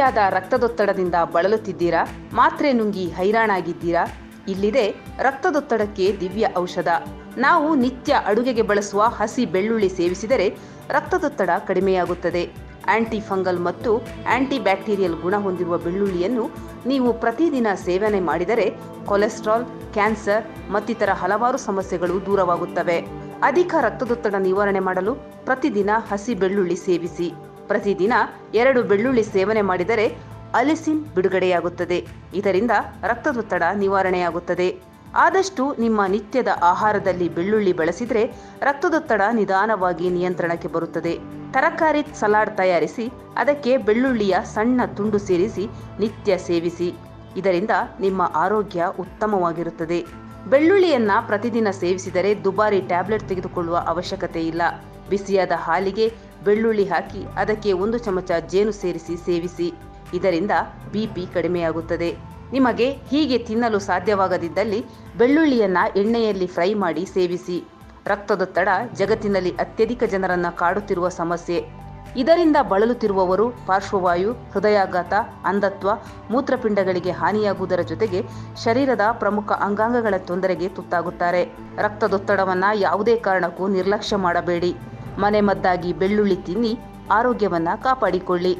ಅತಿಯಾದ ರಕ್ತದೊತ್ತಡದಿಂದ ಬಳಲುತ್ತಿದ್ದೀರಾ ಮಾತ್ರೆ ನುಂಗಿ ಹೈರಾಣಾಗಿದ್ದೀರಾ ಇಲ್ಲಿದೆ ರಕ್ತದೊತ್ತಡಕ್ಕೆ ದಿವ್ಯ ಔಷಧ ನಾವು ನಿತ್ಯ ಅಡುಗೆಗೆ ಬಳಸುವ ಹಸಿ ಬೆಳ್ಳುಳ್ಳಿ ಸೇವಿಸಿದರೆ ರಕ್ತದೊತ್ತಡ ಕಡಿಮೆಯಾಗುತ್ತದೆ ಆಂಟಿ ಫಂಗಲ್ ಮತ್ತು ಆಂಟಿ ಬ್ಯಾಕ್ಟೀರಿಯಲ್ ಗುಣ ಹೊಂದಿರುವ ಬೆಳ್ಳುಳ್ಳಿಯನ್ನು ನೀವು ಪ್ರತಿದಿನ ಸೇವನೆ ಮಾಡಿದರೆ ಕೊಲೆಸ್ಟ್ರಾಲ್ ಕ್ಯಾನ್ಸರ್ ಮತ್ತಿತರ ಹಲವಾರು ಸಮಸ್ಯೆಗಳು ದೂರವಾಗುತ್ತವೆ ಅಧಿಕ ರಕ್ತದೊತ್ತಡ ನಿವಾರಣೆ ಮಾಡಲು ಪ್ರತಿದಿನ ಹಸಿ ಬೆಳ್ಳುಳ್ಳಿ ಸೇವಿಸಿ ಪ್ರತಿದಿನ ಎರಡು ಬೆಳ್ಳುಳ್ಳಿ ಸೇವನೆ ಮಾಡಿದರೆ ಅಲಿಸಿನ್ ಬಿಡುಗಡೆಯಾಗುತ್ತದೆ ಇದರಿಂದ ರಕ್ತದೊತ್ತಡ ನಿವಾರಣೆಯಾಗುತ್ತದೆ ಆದಷ್ಟು ನಿಮ್ಮ ನಿತ್ಯದ ಆಹಾರದಲ್ಲಿ ಬೆಳ್ಳುಳ್ಳಿ ಬಳಸಿದರೆ ರಕ್ತದೊತ್ತಡ ನಿಧಾನವಾಗಿ ನಿಯಂತ್ರಣಕ್ಕೆ ಬರುತ್ತದೆ ತರಕಾರಿ ಸಲಾಡ್ ತಯಾರಿಸಿ ಅದಕ್ಕೆ ಬೆಳ್ಳುಳ್ಳಿಯ ಸಣ್ಣ ತುಂಡು ಸೇರಿಸಿ ನಿತ್ಯ ಸೇವಿಸಿ ಇದರಿಂದ ನಿಮ್ಮ ಆರೋಗ್ಯ ಉತ್ತಮವಾಗಿರುತ್ತದೆ ಬೆಳ್ಳುಳ್ಳಿಯನ್ನ ಪ್ರತಿದಿನ ಸೇವಿಸಿದರೆ ದುಬಾರಿ ಟ್ಯಾಬ್ಲೆಟ್ ತೆಗೆದುಕೊಳ್ಳುವ ಅವಶ್ಯಕತೆ ಇಲ್ಲ ಬಿಸಿಯಾದ ಹಾಲಿಗೆ ಬೆಳ್ಳುಳ್ಳಿ ಹಾಕಿ ಅದಕ್ಕೆ ಒಂದು ಚಮಚ ಜೇನು ಸೇರಿಸಿ ಸೇವಿಸಿ ಇದರಿಂದ ಬಿಪಿ ಕಡಿಮೆಯಾಗುತ್ತದೆ ನಿಮಗೆ ಹೀಗೆ ತಿನ್ನಲು ಸಾಧ್ಯವಾಗದಿದ್ದಲ್ಲಿ ಬೆಳ್ಳುಳ್ಳಿಯನ್ನ ಎಣ್ಣೆಯಲ್ಲಿ ಫ್ರೈ ಮಾಡಿ ಸೇವಿಸಿ ರಕ್ತದೊತ್ತಡ ಜಗತ್ತಿನಲ್ಲಿ ಅತ್ಯಧಿಕ ಜನರನ್ನ ಕಾಡುತ್ತಿರುವ ಸಮಸ್ಯೆ ಇದರಿಂದ ಬಳಲುತ್ತಿರುವವರು ಪಾರ್ಶ್ವವಾಯು ಹೃದಯಾಘಾತ ಅಂಧತ್ವ ಮೂತ್ರಪಿಂಡಗಳಿಗೆ ಹಾನಿಯಾಗುವುದರ ಜೊತೆಗೆ ಶರೀರದ ಪ್ರಮುಖ ಅಂಗಾಂಗಗಳ ತೊಂದರೆಗೆ ತುತ್ತಾಗುತ್ತಾರೆ ರಕ್ತದೊತ್ತಡವನ್ನ ಯಾವುದೇ ಕಾರಣಕ್ಕೂ ನಿರ್ಲಕ್ಷ್ಯ ಮಾಡಬೇಡಿ ಮನೆಮದ್ದಾಗಿ ಬೆಳ್ಳುಳ್ಳಿ ತಿನ್ನಿ ಆರೋಗ್ಯವನ್ನ ಕಾಪಾಡಿಕೊಳ್ಳಿ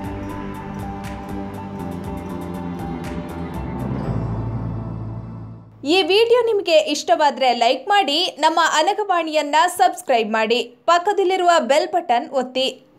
ಈ ವಿಡಿಯೋ ನಿಮಗೆ ಇಷ್ಟವಾದರೆ ಲೈಕ್ ಮಾಡಿ ನಮ್ಮ ಅನಗವಾಣಿಯನ್ನ ಸಬ್ಸ್ಕ್ರೈಬ್ ಮಾಡಿ ಪಕ್ಕದಲ್ಲಿರುವ ಬೆಲ್ ಬಟನ್ ಒತ್ತಿ